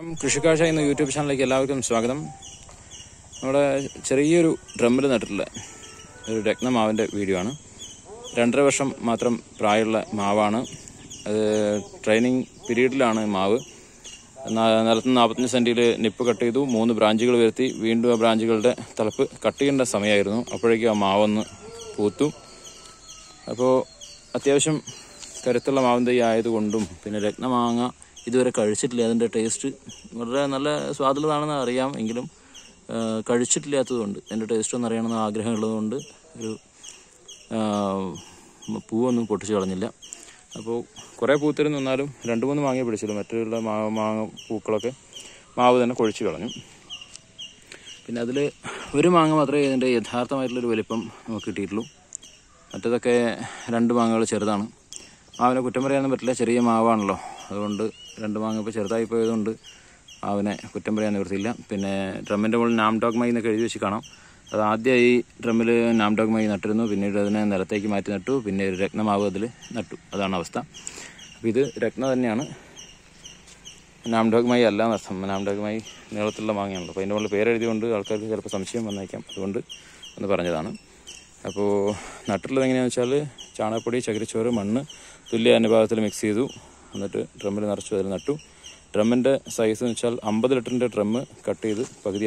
കൃഷിക്കാഴ്ച എന്ന യൂട്യൂബ് ചാനലിലേക്ക് എല്ലാവർക്കും സ്വാഗതം നമ്മുടെ ചെറിയൊരു ഡ്രമ്മിൽ നട്ടിട്ടുള്ള ഒരു രത്നമാവിൻ്റെ വീഡിയോ ആണ് രണ്ടര വർഷം മാത്രം പ്രായമുള്ള മാവാണ് അത് ട്രെയിനിങ് പീരീഡിലാണ് മാവ് ന- നിലത്ത് നാൽപ്പത്തഞ്ച് സെൻറ്റിൽ നിപ്പ് കട്ട് ചെയ്തു മൂന്ന് ബ്രാഞ്ചുകൾ വരുത്തി വീണ്ടും ആ ബ്രാഞ്ചുകളുടെ തലപ്പ് കട്ട് ചെയ്യേണ്ട സമയമായിരുന്നു അപ്പോഴേക്കും ആ മാവൊന്ന് പൂത്തു അപ്പോൾ അത്യാവശ്യം കരുത്തുള്ള മാവൻ തൈ ആയതുകൊണ്ടും പിന്നെ രത്നമാങ്ങ ഇതുവരെ കഴിച്ചിട്ടില്ല അതിൻ്റെ ടേസ്റ്റ് വളരെ നല്ല സ്വാദുള്ളതാണെന്ന് അറിയാം എങ്കിലും ആ, കഴിച്ചിട്ടില്ലാത്തതുകൊണ്ട് അതിൻ്റെ ടേസ്റ്റ് ഒന്ന് അറിയണമെന്ന് ആഗ്രഹമുള്ളതുകൊണ്ട് ഒരു ആ, പൂവൊന്നും പൊട്ടിച്ച് കളഞ്ഞില്ല അപ്പോൾ കുറേ പൂത്തിരുന്ന് നിന്നാലും രണ്ട് മൂന്ന് മാങ്ങ പിടിച്ചില്ല മറ്റുള്ള മാ മാങ്ങ പൂക്കളൊക്കെ മാവ് തന്നെ കൊഴിച്ച് കളഞ്ഞു പിന്നെ അതിൽ ഒരു മാങ്ങ മാത്രമേ ഇതിൻ്റെ യഥാർത്ഥമായിട്ടുള്ളൊരു വലിപ്പം നമുക്ക് കിട്ടിയിട്ടുള്ളൂ മറ്റേതൊക്കെ രണ്ട് മാങ്ങകൾ ചെറുതാണ് മാവിനെ കുറ്റം പറയാനൊന്നും പറ്റില്ല ചെറിയ മാവാണല്ലോ അതുകൊണ്ട് രണ്ട് മാങ്ങ ഇപ്പോൾ ചെറുതായി പോയതുകൊണ്ട് മാവിനെ കുറ്റം പറയാൻ നിവൃത്തിയില്ല പിന്നെ ഡ്രമ്മിൻ്റെ മുകളിൽ നാം ഡോഗ് മൈ എന്നൊക്കെ എഴുതി വെച്ച് കാണാം അത് ആദ്യമായി ഡ്രമ്മിൽ നാം ഡോഗ് മൈ നട്ടിരുന്നു പിന്നീട് അതിനെ നിലത്തേക്ക് മാറ്റി നട്ടു പിന്നെ ഒരു രത്നമാവ് അതിൽ നട്ടു അതാണ് അവസ്ഥ അപ്പോൾ ഇത് രത്ന തന്നെയാണ് നാം ഡോഗ് മൈ അല്ല എന്നർത്ഥം നാം ഡോഗ് മൈ നീളത്തിലുള്ള മാങ്ങയാണല്ലോ അപ്പോൾ അതിൻ്റെ മുകളിൽ പേരെഴുതിയുകൊണ്ട് ആൾക്കാർക്ക് ചിലപ്പോൾ സംശയം വന്നേക്കാം അതുകൊണ്ട് ഒന്ന് പറഞ്ഞതാണ് അപ്പോൾ നട്ടിട്ടുള്ളത് എങ്ങനെയാണെന്ന് വെച്ചാൽ ചാണകപ്പൊടി ചകിരിച്ചോറ് മണ്ണ് തുല്യ അനുപാതത്തിൽ മിക്സ് ചെയ്തു എന്നിട്ട് ഡ്രമ്മിൽ നിറച്ചു അതിൽ നട്ടു ഡ്രമ്മിൻ്റെ സൈസ് എന്ന് വെച്ചാൽ അമ്പത് ലിറ്ററിൻ്റെ ഡ്രമ്മ് കട്ട് ചെയ്ത് പകുതി